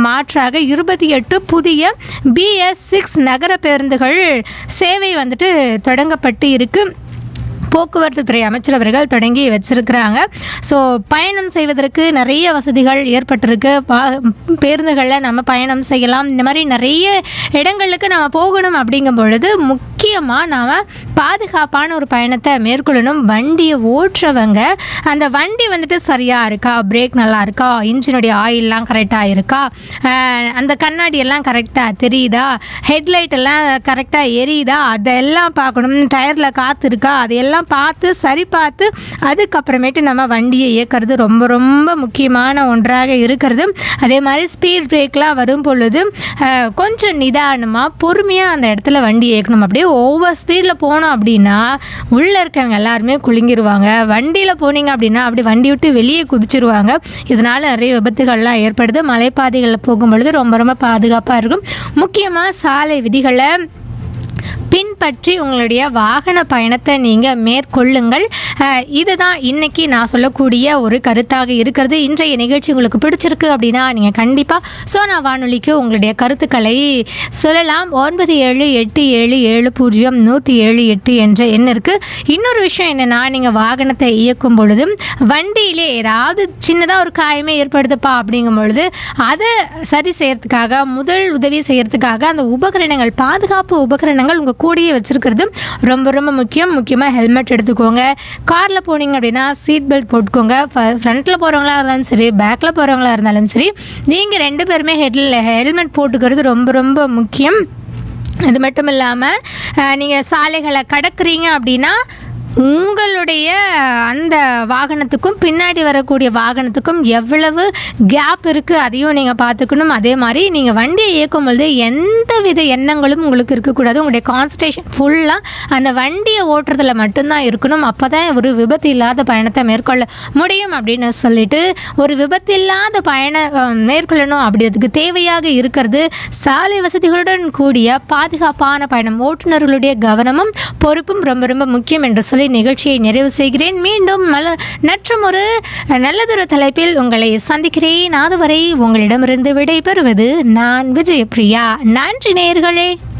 மாற்றாக இருபத்தி எட்டு புதிய பிஎஸ் சிக்ஸ் நகர பேருந்துகள் சேவை வந்துட்டு தொடங்கப்பட்டு இருக்கு போக்குவரத்து துறை அமைச்சர் அவர்கள் தொடங்கி வச்சிருக்கிறாங்க ஸோ பயணம் செய்வதற்கு நிறைய வசதிகள் ஏற்பட்டிருக்கு பா பேருந்துகளில் நம்ம பயணம் செய்யலாம் இந்த மாதிரி நிறைய இடங்களுக்கு நம்ம போகணும் அப்படிங்கும் பொழுது முக்கியமாக நாம் பாதுகாப்பான ஒரு பயணத்தை மேற்கொள்ளணும் வண்டியை ஓட்டுறவங்க அந்த வண்டி வந்துட்டு சரியாக இருக்கா பிரேக் நல்லா இருக்கா இன்ஜினுடைய ஆயிலெலாம் கரெக்டாக இருக்கா அஹ் அந்த கண்ணாடி எல்லாம் கரெக்டாக தெரியுதா ஹெட்லைட் எல்லாம் கரெக்டாக எரியுதா அதெல்லாம் பார்க்கணும் டயரில் காற்று இருக்கா அதையெல்லாம் பார்த்து சரி பார்த்து அதுக்கப்புறமேட்டு நம்ம வண்டியை இயக்கிறது ரொம்ப ரொம்ப முக்கியமான ஒன்றாக இருக்கிறது அதே மாதிரி ஸ்பீட் பிரேக்லாம் வரும் பொழுது அஹ், கொஞ்சம் நிதானமாக பொறுமையாக அந்த இடத்துல வண்டி இயக்கணும் அப்படியே ஓவர் ஸ்பீடில் போனோம் அப்படின்னா உள்ளே இருக்கவங்க எல்லாருமே குலுங்கிடுவாங்க வண்டியில் போனீங்க அப்படின்னா அப்படி வண்டி விட்டு வெளியே குதிச்சிருவாங்க இதனால் நிறைய விபத்துகள்லாம் ஏற்படுது மலைப்பாதைகளில் போகும்பொழுது ரொம்ப ரொம்ப பாதுகாப்பாக இருக்கும் முக்கியமாக சாலை விதிகளை பின்பற்றி உங்களுடைய வாகன பயணத்தை நீங்கள் மேற்கொள்ளுங்கள் அஹ், இதுதான் இன்னைக்கு நான் சொல்லக்கூடிய ஒரு கருத்தாக இருக்கிறது இன்றைய நிகழ்ச்சி உங்களுக்கு பிடிச்சிருக்கு அப்படின்னா நீங்கள் கண்டிப்பாக சோனா வானொலிக்கு உங்களுடைய கருத்துக்களை சொல்லலாம் ஒன்பது ஏழு எட்டு ஏழு ஏழு பூஜ்ஜியம் நூற்றி ஏழு எட்டு என்ற எண் இருக்குது இன்னொரு விஷயம் என்னென்னா நீங்கள் வாகனத்தை இயக்கும் பொழுது வண்டியிலே ஏதாவது சின்னதாக ஒரு காயமே ஏற்படுதுப்பா அப்படிங்கும் பொழுது அதை சரி செய்யறதுக்காக முதல் உதவி செய்யறதுக்காக அந்த உபகரணங்கள் பாதுகாப்பு உபகரணங்கள் உங்கள் கூடயே வச்சுருக்கிறது ரொம்ப ரொம்ப முக்கியம் முக்கியமாக ஹெல்மெட் எடுத்துக்கோங்க காரில் போனீங்க அப்படின்னா சீட் பெல்ட் போட்டுக்கோங்க ஃப்ரண்ட்டில் போகிறவங்களா இருந்தாலும் சரி பேக்கில் போகிறவங்களா இருந்தாலும் சரி நீங்கள் ரெண்டு பேருமே ஹெட்ல ஹெல்மெட் போட்டுக்கிறது ரொம்ப ரொம்ப முக்கியம் அது மட்டும் இல்லாமல் நீங்கள் சாலைகளை கடக்குறீங்க அப்படின்னா உங்களுடைய அந்த வாகனத்துக்கும் பின்னாடி வரக்கூடிய வாகனத்துக்கும் எவ்வளவு கேப் இருக்குது அதையும் நீங்கள் பார்த்துக்கணும் அதே மாதிரி நீங்கள் வண்டியை இயக்கும் பொழுது எந்த வித எண்ணங்களும் உங்களுக்கு இருக்கக்கூடாது உங்களுடைய கான்சன்ட்ரேஷன் ஃபுல்லாக அந்த வண்டியை ஓட்டுறதுல மட்டும்தான் இருக்கணும் அப்போ தான் ஒரு விபத்து இல்லாத பயணத்தை மேற்கொள்ள முடியும் அப்படின்னு சொல்லிட்டு ஒரு விபத்து இல்லாத பயணம் அஹ், மேற்கொள்ளணும் அப்படி அதுக்கு தேவையாக இருக்கிறது சாலை வசதிகளுடன் கூடிய பாதுகாப்பான பயணம் ஓட்டுநர்களுடைய கவனமும் பொறுப்பும் ரொம்ப ரொம்ப முக்கியம் என்று சொல்லி நிகழ்ச்சியை நிறைவு செய்கிறேன் மீண்டும் நல்ல நற்றும் ஒரு நல்லதொரு தலைப்பில் உங்களை சந்திக்கிறேன் அதுவரை உங்களிடமிருந்து விடை பெறுவது நான் விஜயபிரியா நன்றி நேயர்களே